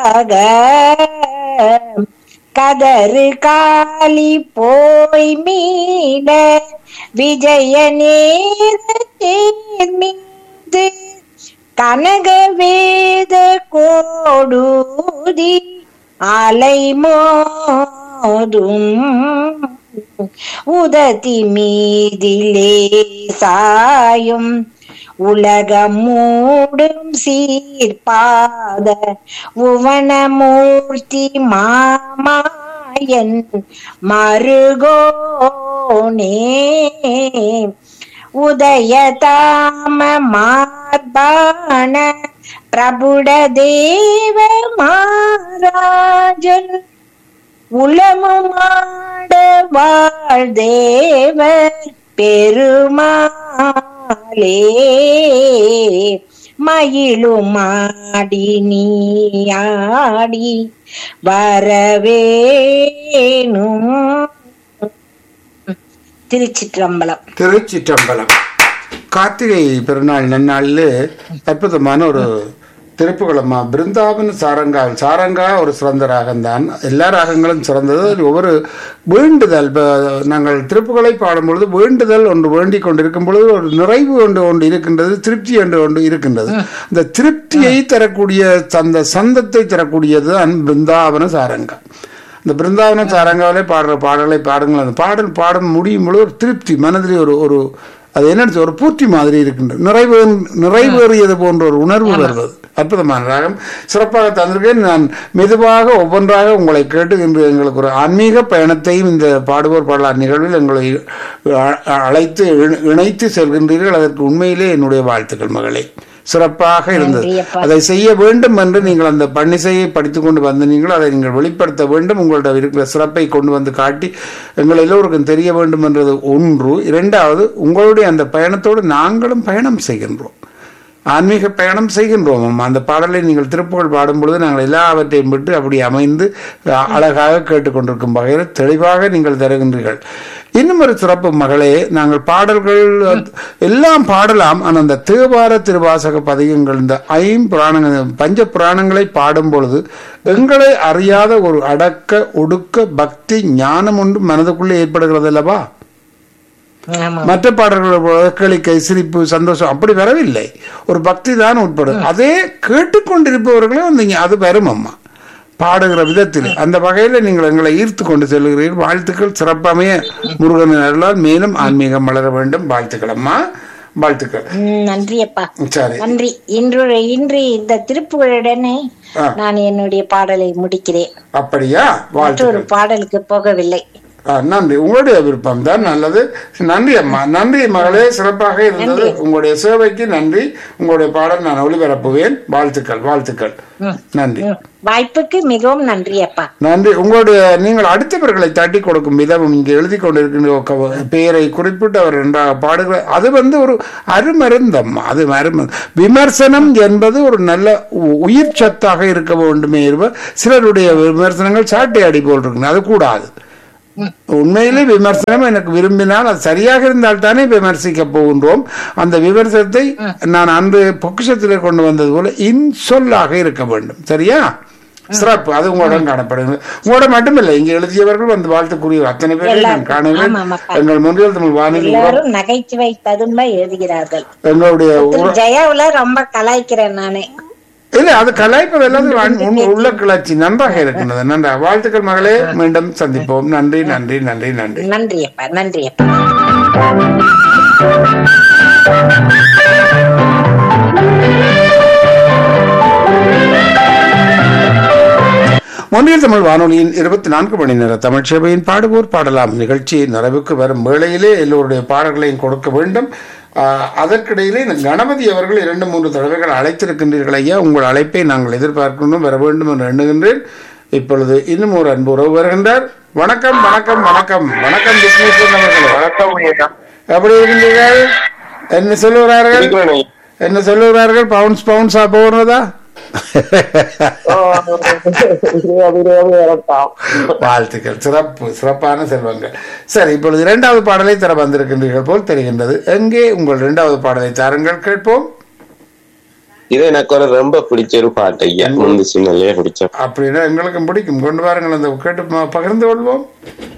கதறு காலி போய் மீட விஜய நேர மீது கனக வேத கோடூதி அலை மோதும் உததி மீதிலே சாயும் உலகம் மூடும் சீர்பாத உவனமூர்த்தி மாமாயன் மருகோனே உதயதாம மார்பான பிரபுட தேவ மாராஜன் உளமுமாட வாழ்தேவ பெருமாளே மயிலுமாடி நீயாடி வரவேணும் திருச்சிற்றம்பலம் திருச்சிற்றம்பலம் கார்த்திகை பெருநாள் நன்னாளில் அற்புதமான ஒரு திருப்புகளம்மா பிருந்தாவன் சாரங்கா சாரங்கா ஒரு சிறந்த ராகம்தான் எல்லா ராகங்களும் சிறந்தது அதில் ஒவ்வொரு வேண்டுதல் இப்ப நாங்கள் திருப்புகளை பாடும்பொழுது வேண்டுதல் ஒன்று வேண்டிக் கொண்டிருக்கும் பொழுது ஒரு நிறைவு ஒன்று ஒன்று இருக்கின்றது திருப்தி ஒன்று ஒன்று இருக்கின்றது இந்த திருப்தியை தரக்கூடிய அந்த சந்தத்தை தரக்கூடியது தான் பிருந்தாவன சாரங்கா இந்த பிருந்தாவன சாரங்காவிலே பாடுற பாடலை பாடுங்கள் அந்த பாடல் பாடம் முடியும் பொழுது ஒரு திருப்தி மனதில் ஒரு ஒரு அது என்ன ஒரு பூர்த்தி மாதிரி இருக்கின்றது நிறைவு நிறைவேறியது போன்ற ஒரு உணர்வு வருவது அற்புதமான ராகம் சிறப்பாக தந்திருக்கேன் நான் மெதுவாக ஒவ்வொன்றாக உங்களை கேட்டு இன்று எங்களுக்கு ஒரு ஆன்மீக பயணத்தையும் இந்த பாடுவோர் பாடலார் நிகழ்வில் எங்களை அ- அழைத்து இணை- இணைத்து செல்கின்றீர்கள் அதற்கு உண்மையிலே என்னுடைய வாழ்த்துக்கள் மகளே சிறப்பாக இருந்தது நன்றி அப்பா. அதை செய்ய வேண்டும் என்று நீங்கள் அந்த பன்னிசையை படித்துக் கொண்டு வந்த நீங்கள் அதை நீங்கள் வெளிப்படுத்த வேண்டும் உங்கள்ட்ட இருக்கிற சிறப்பை கொண்டு வந்து காட்டி எங்கள் எல்லோருக்கும் தெரிய வேண்டும் என்றது ஒன்று இரண்டாவது உங்களுடைய அந்த பயணத்தோடு நாங்களும் பயணம் செய்கின்றோம் ஆன்மீக பயணம் செய்கின்றோம் அம்மா. அந்த பாடலை நீங்கள் திருப்புகழ் பாடும் பொழுது நாங்கள் எல்லாவற்றையும் விட்டு அப்படி அமைந்து அ- அழகாக கேட்டுக்கொண்டிருக்கும் வகையில் தெளிவாக நீங்கள் தருகின்றீர்கள் இன்னும் ஒரு சிறப்பு மகளே நாங்கள் பாடல்கள் எல்லாம் பாடலாம் ஆனால் அந்த தேவார திருவாசக பதிகங்கள் இந்த ஐம்புராணங்கள் பஞ்ச புராணங்களை பாடும் பொழுது எங்களை அறியாத ஒரு அடக்க ஒடுக்க பக்தி ஞானம் ஒன்று மனதுக்குள்ளே ஏற்படுகிறது அல்லவா ஆமா மற்ற பாடல்கள் போல கேளிக்கை சிரிப்பு சந்தோஷம் அப்படி வரவில்லை ஒரு பக்தி தான் உட்படும் அதே கேட்டுக்கொண்டிருப்பவர்களே வந்து இங்க அது வரும் அம்மா பாடுகிற விதத்தில் அந்த வகையில நீங்கள் எங்களை ஈர்த்து கொண்டு செல்கிறீர்கள் வாழ்த்துக்கள் சிறப்பமைய முருகன் அருளால் மேலும் ஆன்மீகம் வளர வேண்டும் வாழ்த்துக்கள் அம்மா வாழ்த்துக்கள் ம், நன்றி அப்பா சரி நன்றி இன்று இன்று இந்த திருப்புகழுடனே ஆ. நான் என்னுடைய பாடலை முடிக்கிறேன் அப்படியா மற்றொரு வாழ்த்துக்கள் பாடலுக்கு போகவில்லை ஆ, நன்றி உங்களுடைய விருப்பம் தான் நல்லது நன்றி அம்மா நன்றி மகளே சிறப்பாக இருந்தது உங்களுடைய சேவைக்கு நன்றி உங்களுடைய பாடல் நான் ஒளிபரப்புவேன் வாழ்த்துக்கள் வாழ்த்துக்கள் நன்றி ம், வாய்ப்புக்கு மிகவும் நன்றி அப்பா நன்றி உங்களுடைய நீங்கள் அடுத்தவர்களை தட்டி கொடுக்கும் விதம் இங்கே எழுதி கொண்டிருக்கின்ற க- பெயரை குறிப்பிட்டு அவர் நன்றாக பாடுகிற அது வந்து ஒரு அருமருந்தம் அது அருமருந்து விமர்சனம் என்பது ஒரு நல்ல உ- உயிர் சத்தாக இருக்க வேண்டுமே இருப்ப சிலருடைய விமர்சனங்கள் சாட்டை அடி போல் இருக்கு அது கூடாது உண்மையிலே விமர்சனம் எனக்கு விரும்பினால் அது சரியாக இருந்தால் தானே விமர்சிக்க போகின்றோம் அந்த விமர்சனத்தை நான் அன்று பொக்கிஷத்திலே கொண்டு வந்தது போல இன்சொல்லாக இருக்க வேண்டும் சரியா சிறப்பு அது உங்களுடன் காணப்படுகிறது உங்களோட மட்டுமில்லை இங்க எழுதியவர்கள் வந்து வாழ்த்துக்குரிய அத்தனை பேரை நான் காணுகிறேன் ஆமாம் அப்பா. எங்கள் முன்றியல் தமிழ் வானொலி எல்லாரும் நகைச்சுவை ததும்ப எழுதுகிறார்கள் எங்களுடைய திரு ஜெயாவுல ரொம்ப கலாய்க்கிறேன் நானு இல்ல அது கலாய்ப்பது எல்லாம் உன்- உன் உள்ள கிளர்ச்சி நன்றாக இருக்கின்றது நன்றாக வாழ்த்துக்கள் மகளே மீண்டும் சந்திப்போம் நன்றி நன்றி நன்றி நன்றி நன்றி அப்பா நன்றி அப்பா ஒன்றிய தமிழ் வானொலியின் இருபத்தி நான்கு மணி நேர தமிழ் சேவையின் பாடுவோர் பாடலாம் நிகழ்ச்சி நிறைவுக்கு வரும் வேளையிலே எல்லோருடைய பாடல்களையும் கொடுக்க வேண்டும் ஆஹ், அதற்கிடையிலே இந்த கணபதி அவர்கள் இரண்டு மூன்று தடவைகள் அழைத்திருக்கின்றீர்கள் ஐயா உங்கள் அழைப்பை நாங்கள் எதிர்பார்க்கணும் வர வேண்டும் என்று எண்ணுகின்றேன் இப்பொழுது இன்னும் ஒரு அன்பு உறவு வருகின்றார் வணக்கம் வணக்கம் வணக்கம் வணக்கம் விக்னேஸ்வரன் அவர்களே வணக்கம் ஐயா. எப்படி இருக்கின்றீர்கள் என்ன சொல்லுகிறார்கள் இருக்கிறேன் ஐயா. என்ன சொல்லுகிறார்கள் பவுன்ஸ் பவுன்ஸா போகிறதா ஆ, இருபது இருபது இறப்பாம். வாழ்த்துக்கள் சிறப்பு சிறப்பான செல்வங்கள் சரி இப்பொழுது இரண்டாவது பாடலை தர வந்திருக்கின்றீர்கள் போல் தெரிகின்றது எங்கே உங்கள் இரண்டாவது பாடலை தாருங்கள் கேட்போம் இது எனக்கு ஒரு ரொம்ப பிடிச்ச ஒரு பாட்டு ஐயா முந்து சின்னலே பிடிச்ச அப்படின்னா எங்களுக்கும் பிடிக்கும் கொண்டு வாருங்கள் அந்த கேட்டு ப- பகிர்ந்து கொள்வோம்